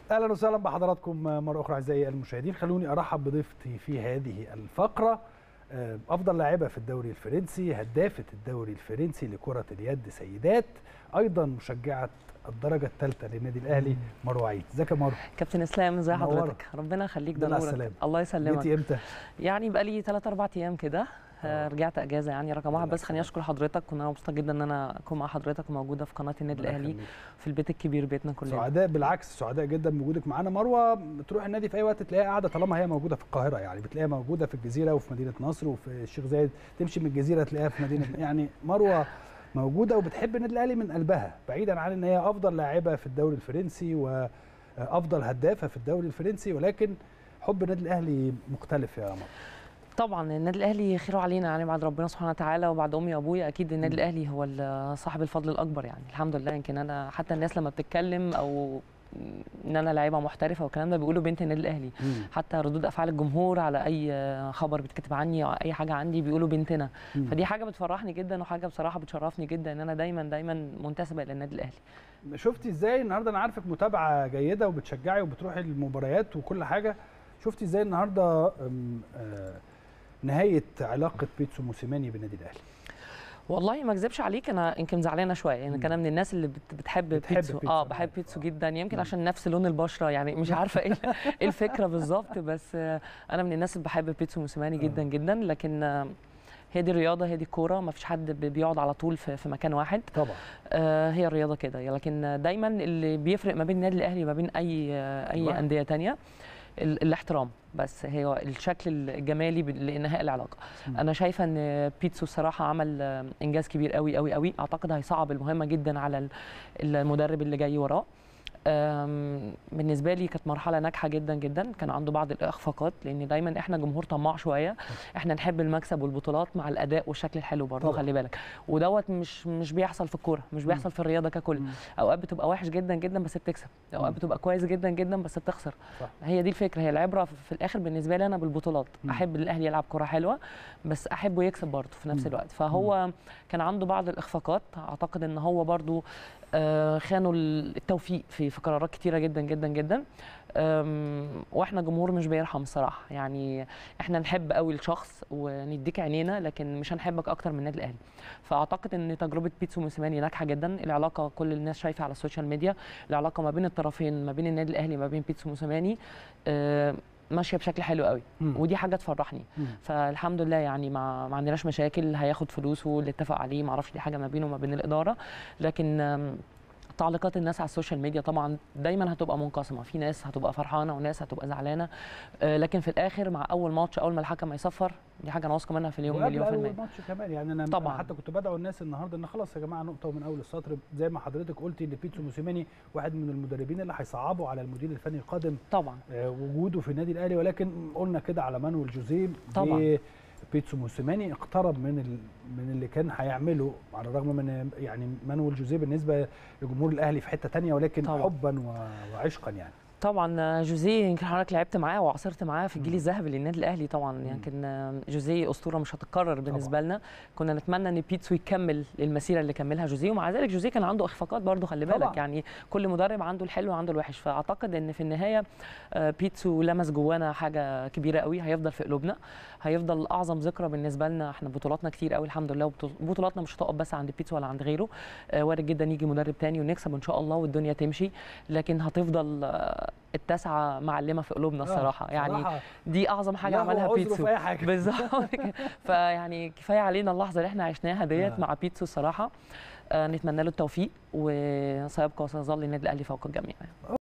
اهلا وسهلا بحضراتكم مره اخرى اعزائي المشاهدين خلوني ارحب بضيفتي في هذه الفقره افضل لاعبه في الدوري الفرنسي هدافه الدوري الفرنسي لكره اليد سيدات ايضا مشجعه الدرجه الثالثه للنادي الاهلي مروه عيد ازيك يا مروه كابتن اسلام ازي منورة. حضرتك ربنا يخليك الحمد ده لله على نورك السلامة. الله يسلمك جيتي امتى يعني بقى لي 3 4 ايام كده آه. آه، رجعت اجازه يعني رقم واحد الله بس خليني اشكر حضرتك كنا مبسوطه جدا ان انا اكون مع حضرتك موجوده في قناه النادي ربنا الاهلي يخليك. في البيت الكبير بيتنا كلنا سعداء بالعكس سعداء جدا بوجودك معانا مروه بتروح النادي في اي وقت تلاقيها قاعده طالما هي موجوده في القاهره يعني بتلاقيها موجوده في الجزيره وفي مدينه نصر وفي الشيخ زايد تمشي من الجزيره تلاقيها في مدينه يعني مروه موجوده وبتحب النادي الاهلي من قلبها بعيدا عن ان هي افضل لاعبه في الدوري الفرنسي وافضل هدافه في الدوري الفرنسي ولكن حب النادي الاهلي مختلف يا مروه طبعا النادي الاهلي خيره علينا يعني بعد ربنا سبحانه وتعالى وبعد امي وابويا اكيد النادي مم. الاهلي هو ال- صاحب الفضل الاكبر يعني الحمد لله يمكن انا حتى الناس لما بتتكلم او ان انا لعيبه محترفه والكلام ده بيقولوا بنت النادي الاهلي حتى ردود افعال الجمهور على اي خبر بيتكتب عني او اي حاجه عندي بيقولوا بنتنا مم. فدي حاجه بتفرحني جدا وحاجه بصراحه بتشرفني جدا ان انا دايما دايما منتسبه الى النادي الاهلي شفتي ازاي النهارده انا عارفك متابعه جيده وبتشجعي وبتروحي المباريات وكل حاجه شفتي ازاي النهارده أم، آه، نهايه علاقه بيتسو موسيماني بالنادي الاهلي والله ما اكذبش عليك انا يمكن زعلانه شويه يعني مم. انا من الناس اللي بت- بتحب, بتحب بيتسو بيتسو اه يعني. بحب بيتسو آه. جدا يمكن مم. عشان نفس لون البشره يعني مش عارفه ايه ايه الفكره بالظبط بس آه، انا من الناس اللي بحب بيتسو موسيماني جدا آه. جدا لكن آه، هي دي الرياضه هي دي الكوره ما فيش حد بي- بيقعد على طول في, في مكان واحد طبعا آه، هي الرياضه كده لكن دايما اللي بيفرق ما بين النادي الاهلي وما بين اي آه، أيوة. اي انديه تانية ال- الاحترام بس هي الشكل الجمالي ب- لانهاء العلاقه مم. انا شايفه ان بيتسو الصراحه عمل آه، انجاز كبير قوي قوي قوي اعتقد هيصعب المهمه جدا على ال- المدرب اللي جاي وراه آم، بالنسبه لي كانت مرحله ناجحه جدا جدا كان عنده بعض الاخفاقات لان دايما احنا جمهور طماع شويه احنا نحب المكسب والبطولات مع الاداء والشكل الحلو برضه طبعاً. خلي بالك ودوت مش مش بيحصل في الكوره مش بيحصل في الرياضه ككل مم. اوقات بتبقى وحش جدا جدا بس بتكسب اوقات مم. بتبقى كويس جدا جدا بس بتخسر صح. هي دي الفكره هي العبره في في الاخر بالنسبه لي انا بالبطولات مم. احب الاهلي يلعب كره حلوه بس احبه يكسب برضه في نفس مم. الوقت فهو كان عنده بعض الاخفاقات اعتقد ان هو برضه آه، خانوا التوفيق في في قرارات كتيره جدا جدا جدا أم، واحنا جمهور مش بيرحم الصراحه يعني احنا نحب قوي الشخص ونديك عينينا لكن مش هنحبك اكتر من النادي الاهلي فاعتقد ان تجربه بيتسو موسيماني ناجحه جدا العلاقه كل الناس شايفه على السوشيال ميديا العلاقه ما بين الطرفين ما بين النادي الاهلي ما بين بيتسو موسيماني آه، ماشيه بشكل حلو قوي مم. ودي حاجه تفرحني مم. فالحمد لله يعني ما, ما عندناش مشاكل هياخد فلوسه اللي اتفق عليه ما اعرفش دي حاجه ما بينه وما بين الاداره لكن آم، تعليقات الناس على السوشيال ميديا طبعا دايما هتبقى منقسمه في ناس هتبقى فرحانه وناس هتبقى زعلانه آه، لكن في الاخر مع اول ماتش اول ما الحكم هيصفر دي حاجه انا واثقه منها في اليوم وقبل مليون في اول الميه ماتش كمان يعني انا طبعاً. أنا حتى كنت بدعو الناس النهارده ان خلاص يا جماعه نقطه ومن اول السطر زي ما حضرتك قلتي ان بيتسو موسيماني واحد من المدربين اللي هيصعبوا على المدير الفني القادم طبعا آه، وجوده في النادي الاهلي ولكن قلنا كده على مانويل جوزيه طبعاً. بيتسو موسيماني اقترب من ال... من اللي كان هيعمله على الرغم من يعني مانويل جوزيه بالنسبه لجمهور الاهلي في حته تانية ولكن طبعاً. حبا و... وعشقا يعني طبعا آه، جوزيه يمكن حضرتك لعبت معاه وعاصرت معاه في الجيل مم. الذهبي للنادي الاهلي طبعا يمكن آه، جوزيه اسطوره مش هتتكرر بالنسبه لنا كنا نتمنى ان بيتسو يكمل المسيره اللي كملها جوزيه ومع ذلك جوزيه كان عنده اخفاقات برضه خلي طبعاً. بالك يعني كل مدرب عنده الحلو وعنده الوحش فاعتقد ان في النهايه آه، بيتسو لمس جوانا حاجه كبيره قوي هيفضل في قلوبنا هيفضل اعظم ذكرى بالنسبه لنا احنا بطولاتنا كتير قوي الحمد لله وبطولاتنا مش هتقف بس عند بيتسو ولا عند غيره آه، وارد جدا يجي مدرب تاني ونكسب ان شاء الله والدنيا تمشي لكن هتفضل آه، التسعه معلمه في قلوبنا الصراحه يعني صراحة دي اعظم حاجه له عملها عذره بيتسو في اي حاجه بالظبط كده. فيعني كفايه علينا اللحظه اللي احنا عشناها ديت آه. مع بيتسو الصراحه آه، نتمنى له التوفيق وسيبقى وسيظل النادي الاهلي فوق الجميع